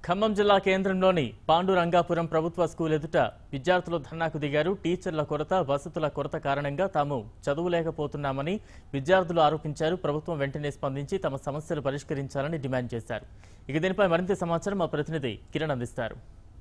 ఖమ్మం జిల్లా కేంద్రంలోని పాండురంగాపురం ప్రభుత్వ స్కూల్ ఎదుట విద్యార్థులు ధర్నాకు దిగారు టీచర్ల కొరత వసతుల కొరత కారణంగా తాము చదువులేకపోతున్నామని విద్యార్థులు ఆరోపించారు ప్రభుత్వం వెంటనే స్పందించి తమ సమస్యలు పరిష్కరించాలని డిమాండ్ చేశారు ఇక దీనిపై మరింత సమాచారం మా ప్రతినిధి కిరణ్ అందిస్తారు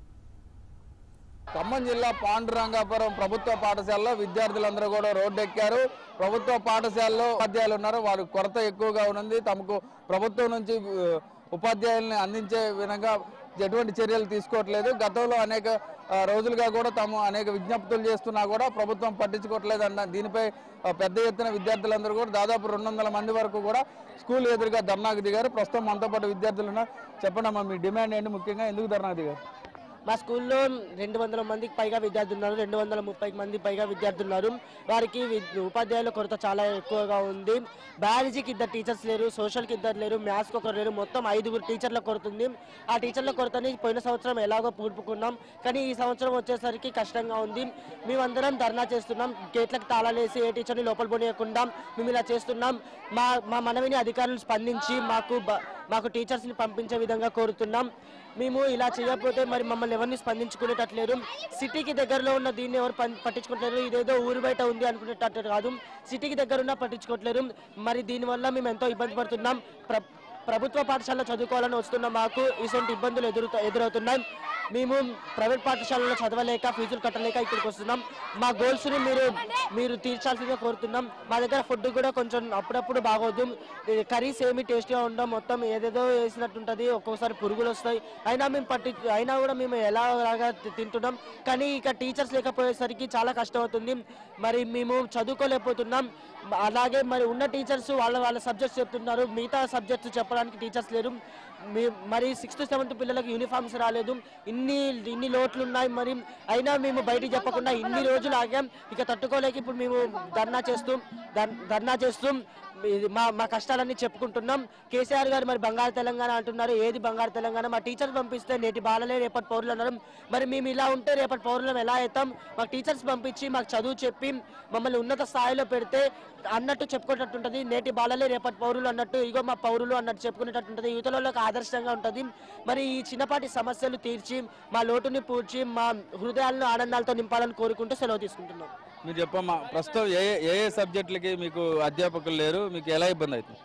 ఖమ్మం జిల్లా పాండురంగాపురం ప్రభుత్వ పాఠశాలలో విద్యార్థులందరూ కూడా రోడ్డెక్కారు ప్రభుత్వ పాఠశాలలో ఉపాధ్యాయులు ఉన్నారు వారి కొరత ఎక్కువగా ఉంది తమకు ప్రభుత్వం నుంచి ఆ, ఉపాధ్యాయుల్ని అందించే విధంగా ఎటువంటి చర్యలు తీసుకోవట్లేదు గతంలో అనేక ఆ, రోజులుగా కూడా తాము అనేక విజ్ఞప్తులు చేస్తున్నా కూడా ప్రభుత్వం పట్టించుకోవట్లేదు అన్న దీనిపై ఆ, పెద్ద ఎత్తున విద్యార్థులందరూ కూడా దాదాపు రెండు వందల మంది వరకు కూడా స్కూల్ ఎదురుగా ధర్నాకు దిగారు ప్రస్తుతం మనతో పాటు విద్యార్థులు ఉన్నారు చెప్పండి అమ్మా మీ డిమాండ్ ఏంటి ముఖ్యంగా ఎందుకు ధర్నాకు దిగారు మా స్కూల్లో రెండు వందల మందికి పైగా విద్యార్థులు ఉన్నారు రెండు వందల ముప్పై మంది పైగా విద్యార్థులు ఉన్నారు వారికి వి- ఉపాధ్యాయుల కొరత చాలా ఎక్కువగా ఉంది బయాలజీకి ఇద్దరు టీచర్స్ లేరు సోషల్కి ఇద్దరు లేరు మ్యాథ్స్కి ఒకరు లేరు మొత్తం ఐదుగురు టీచర్ల కొరత ఉంది ఆ టీచర్ల కొరతని పోయిన సంవత్సరం ఎలాగో పూడ్పుకున్నాం కానీ ఈ సంవత్సరం వచ్చేసరికి కష్టంగా ఉంది మేమందరం ధర్నా చేస్తున్నాం గేట్లకు తాళాలేసి ఏ టీచర్ని లోపల పోనీయకుండా మేము ఇలా చేస్తున్నాం మా మా మనవిని అధికారులు స్పందించి మాకు బ- మాకు టీచర్స్ని పంపించే విధంగా కోరుతున్నాం మేము ఇలా చేయకపోతే మరి మమ్మల్ని ఎవరిని స్పందించుకునేటట్లేరు సిటీకి దగ్గరలో ఉన్న దీన్ని ఎవరు పన్- పట్టించుకుంటలేరు ఇదేదో ఊరు బయట ఉంది అనుకునేటట్టు కాదు సిటీకి దగ్గర ఉన్న పట్టించుకోవట్లేరు మరి దీనివల్ల మేము ఎంతో ఇబ్బంది పడుతున్నాం ప్ర ప్రభుత్వ పాఠశాలలో చదువుకోవాలని వస్తున్న మాకు ఇటువంటి ఇబ్బందులు ఎదురు ఎదురవుతున్నాయి మేము ప్రైవేట్ పాఠశాలలో చదవలేక ఫీజులు కట్టలేక ఇక్కడికి వస్తున్నాం మా గోల్స్ని మీరు మీరు తీర్చాల్సిందిగా కోరుతున్నాం మా దగ్గర ఫుడ్ కూడా కొంచెం అప్పుడప్పుడు బాగోదు కర్రీస్ ఏమి టేస్టీగా ఉండడం మొత్తం ఏదేదో వేసినట్టుంటుంది ఒక్కొక్కసారి పురుగులు వస్తాయి అయినా మేము పట్టి అయినా కూడా మేము ఎలాగా తి- తింటున్నాం కానీ ఇక టీచర్స్ లేకపోయేసరికి చాలా కష్టం అవుతుంది మరి మేము చదువుకోలేకపోతున్నాం అలాగే మరి ఉన్న టీచర్స్ వాళ్ళ వాళ్ళ సబ్జెక్ట్స్ చెప్తున్నారు మిగతా సబ్జెక్ట్స్ చెప్పడానికి టీచర్స్ లేరు మీ- మరి సిక్స్త్ సెవెంత్ పిల్లలకు యూనిఫామ్స్ రాలేదు ఇన్ని ఇన్ని లోట్లు ఉన్నాయి మరి అయినా మేము బయటికి చెప్పకుండా ఇన్ని రోజులు ఆగాం ఇక తట్టుకోలేక ఇప్పుడు మేము ధర్నా చేస్తూ ధర్- ధర్నా చేస్తూ ఇది మా మా కష్టాలన్నీ చెప్పుకుంటున్నాం కేసీఆర్ గారు మరి బంగారు తెలంగాణ అంటున్నారు ఏది బంగారు తెలంగాణ మా టీచర్స్ పంపిస్తే నేటి బాలలే రేపటి పౌరులు అన్నారు మరి మేము ఇలా ఉంటే రేపటి పౌరులం ఎలా అవుతాం మాకు టీచర్స్ పంపించి మాకు చదువు చెప్పి మమ్మల్ని ఉన్నత స్థాయిలో పెడితే అన్నట్టు చెప్పుకునేటట్టుంటది నేటి బాలలే రేపటి పౌరులు అన్నట్టు ఇగో మా పౌరులు అన్నట్టు చెప్పుకునేటట్టుంటది యువతలకు ఆదర్శంగా ఉంటుంది మరి ఈ చిన్నపాటి సమస్యలు తీర్చి మా లోటుని పూడ్చి మా హృదయాలను ఆనందాలతో నింపాలని కోరుకుంటూ సెలవు తీసుకుంటున్నాం మీరు చెప్పమ్మా ప్రస్తుతం ఏ ఏ- ఏ ఏ సబ్జెక్టులకి మీకు అధ్యాపకులు లేరు మీకు ఎలా ఇబ్బంది అవుతుంది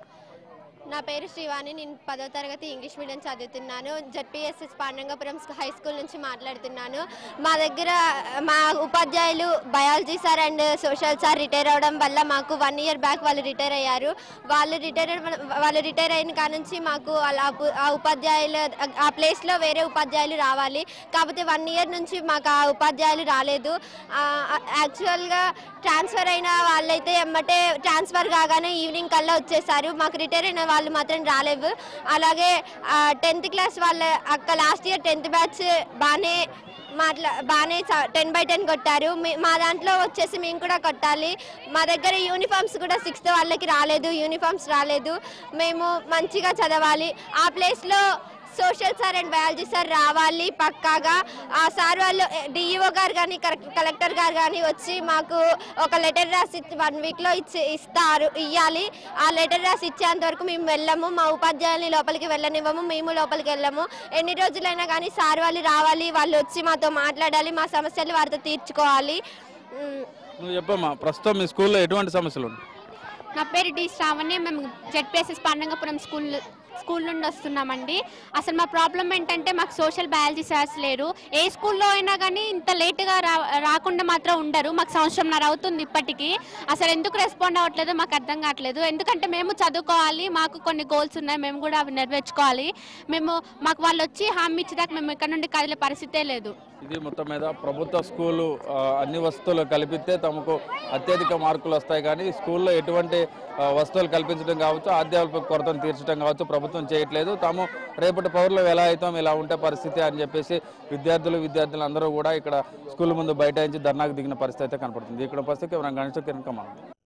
నా పేరు శ్రీవాణి నేను పదో తరగతి ఇంగ్లీష్ మీడియం చదువుతున్నాను జడ్పిఎస్ఎస్ పాండంగపురం హై స్కూల్ నుంచి మాట్లాడుతున్నాను మా దగ్గర మా ఉపాధ్యాయులు biology sir and social sir retire అవడం వల్ల మాకు వన్ ఇయర్ బ్యాక్ వాళ్ళు రిటైర్ అయ్యారు వాళ్ళు రిటైర్ వాళ్ళు రిటైర్ అయిన కాడ నుంచి మాకు అలా పు- ఆ ఉపాధ్యాయులు ఆ ప్లేస్లో వేరే ఉపాధ్యాయులు రావాలి కాకపోతే వన్ ఇయర్ నుంచి మాకు ఆ ఉపాధ్యాయులు రాలేదు యాక్చువల్గా ట్రాన్స్ఫర్ అయిన వాళ్ళైతే ఎమ్మటే ట్రాన్స్ఫర్ కాగానే ఈవినింగ్ కల్లా వచ్చేసారు మాకు రిటైర్ అయిన వాళ్ళు మాత్రం రాలేవు అలాగే టెన్త్ క్లాస్ వాళ్ళ అక్క లాస్ట్ ఇయర్ టెన్త్ బ్యాచ్ బాగానే మాట్లా బాగానే టెన్ బై టెన్ కొట్టారు మీ- మా దాంట్లో వచ్చేసి మేము కూడా కొట్టాలి మా దగ్గర యూనిఫామ్స్ కూడా సిక్స్త్ వాళ్ళకి రాలేదు యూనిఫామ్స్ రాలేదు మేము మంచిగా చదవాలి ఆ ప్లేస్లో social sir and biology sir రావాలి పక్కాగా ఆ సార్ వాళ్ళు డిఈఓ గారు కానీ కలెక్టర్ గారు కానీ వచ్చి మాకు ఒక లెటర్ రాసి వన్ వీక్లో ఇచ్చి ఇస్తారు ఇవ్వాలి ఆ లెటర్ రాసి ఇచ్చేంత వరకు మేము వెళ్ళము మా ఉపాధ్యాయుల్ని లోపలికి వెళ్ళనివ్వము మేము లోపలికి వెళ్ళము ఎన్ని రోజులైనా కానీ సార్ వాళ్ళు రావాలి వాళ్ళు వచ్చి మాతో మాట్లాడాలి మా సమస్యలు వారితో తీర్చుకోవాలి ఉమ్, నువ్వు చెప్పమ్మా ప్రస్తుతం మీ స్కూల్లో ఎటువంటి సమస్యలు ఉన్నాయి నా పేరు డి శ్రావణి మేము జెడ్పిఎస్ఎస్ పాండంగపురం స్కూల్ స్కూల్ నుండి వస్తున్నామండి అసలు మా ప్రాబ్లం ఏంటంటే మాకు సోషల్ బయాలజీ సార్స్ లేరు ఏ స్కూల్లో అయినా కానీ ఇంత లేట్గా రా రాకుండా మాత్రం ఉండరు మాకు సంవత్సరంన్నర అవుతుంది ఇప్పటికీ అసలు ఎందుకు రెస్పాండ్ అవ్వట్లేదు మాకు అర్థం కావట్లేదు ఎందుకంటే మేము చదువుకోవాలి మాకు కొన్ని గోల్స్ ఉన్నాయి మేము కూడా అవి నెరవేర్చుకోవాలి మేము మాకు వాళ్ళు వచ్చి హామీ ఇచ్చేదాకా మేము ఇక్కడ నుండి కదిలే పరిస్థితే లేదు ఇది మొత్తం మీద ప్రభుత్వ స్కూలు ఆ, అన్ని వస్తువులు కల్పిస్తే తమకు అత్యధిక మార్కులు వస్తాయి కానీ స్కూల్లో ఎటువంటి ఆ, వస్తువులు కల్పించడం కావచ్చు అధ్యాపక కొరతను తీర్చడం కావచ్చు ప్రభుత్వం చేయట్లేదు తాము రేపటి పౌరులు ఎలా అవుతాం ఇలా ఉంటే పరిస్థితి అని చెప్పేసి విద్యార్థులు విద్యార్థులు అందరూ కూడా ఇక్కడ స్కూల్ ముందు బైఠాయించి ధర్నాకు దిగిన పరిస్థితి అయితే కనపడుతుంది ఇక్కడ పరిస్థితి గణేష్ కిరణ్ కుమార్